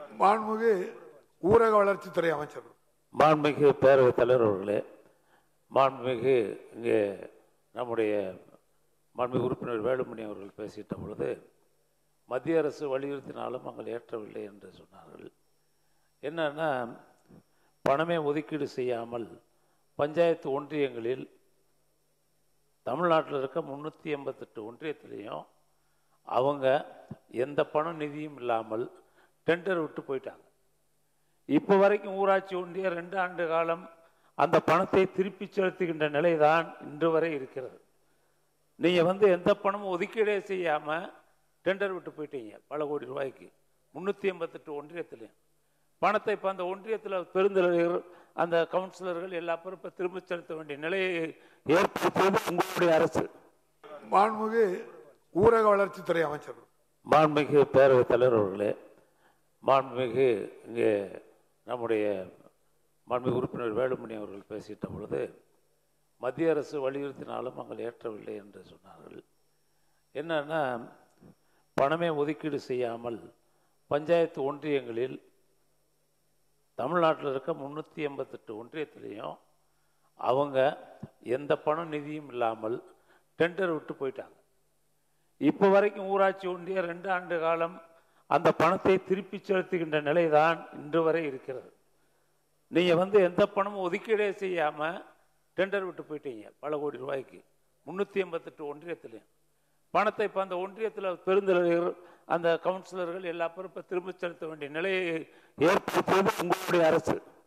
மாண்புமிகு ஊரக வளர்ச்சித்துறை அமைச்சர் மாண்புமிகு பேரவைத் தலைவர் அவர்களே மாண்புமிகு இங்கே நம்முடைய மாண்புமிகு உறுப்பினர் வேலுமணி அவர்கள் பேசிட்ட பொழுது மத்திய அரசு வலியுறுத்தினாலும் நாங்கள் ஏற்றவில்லை என்று சொன்னார்கள் என்னன்னா பணமே ஒதுக்கீடு செய்யாமல் பஞ்சாயத்து ஒன்றியங்களில் தமிழ்நாட்டில் இருக்க முந்நூற்றி எண்பத்தெட்டு ஒன்றியத்திலையும் அவங்க எந்த பண நிதியும் இல்லாமல் டெண்டர் விட்டு போயிட்டாங்க இப்போ வரைக்கும் ஊராட்சி ஒன்றிய ரெண்டு ஆண்டு காலம் அந்த பணத்தை திருப்பி செலுத்துகின்ற நிலைதான் இன்று வரை இருக்கிறது நீங்கள் வந்து எந்த பணமும் ஒதுக்கீடே செய்யாமல் டெண்டர் விட்டு போயிட்டீங்க பல கோடி ரூபாய்க்கு முந்நூற்றி எண்பத்தெட்டு ஒன்றியத்துலையும் பணத்தை இப்போ அந்த ஒன்றியத்தில் பெருந்தலைவர் அந்த கவுன்சிலர்கள் எல்லா பொறுப்பை திரும்ப செலுத்த வேண்டிய நிலையை ஏற்படுத்தியது உங்களுடைய அரசு மாண்புமிகு ஊரக வளர்ச்சித்துறை அமைச்சர் மாண்புமிகு பேரவைத் தலைவர் அவர்களே மாண்புமிகு இங்கே நம்முடைய மாண்புமிகு உறுப்பினர் வேலுமணி அவர்கள் பேசிட்ட பொழுது மத்திய அரசு வலியுறுத்தினாலும் நாங்கள் ஏற்றவில்லை என்று சொன்னார்கள் என்னன்னா பணமே ஒதுக்கீடு செய்யாமல் பஞ்சாயத்து ஒன்றியங்களில் தமிழ்நாட்டில் இருக்க முந்நூற்றி எண்பத்தெட்டு ஒன்றியத்திலையும் அவங்க எந்த பண நிதியும் இல்லாமல் டெண்டர் விட்டு போயிட்டாங்க இப்போ வரைக்கும் ஊராட்சி ஒன்றிய ரெண்டு ஆண்டு காலம் அந்த பணத்தை திருப்பி செலுத்துகின்ற நிலைதான் இன்று வரை இருக்கிறது நீங்கள் வந்து எந்த பணமும் ஒதுக்கீடே செய்யாமல் டெண்டர் விட்டு போயிட்டீங்க பல கோடி ரூபாய்க்கு முந்நூற்றி எண்பத்தெட்டு ஒன்றியத்திலையும் பணத்தை இப்போ அந்த ஒன்றியத்தில் பெருந்தலைவர் அந்த கவுன்சிலர்கள் எல்லா பொறுப்பை திரும்ப செலுத்த வேண்டிய நிலையை ஏற்படுத்தியது உங்களுடைய அரசு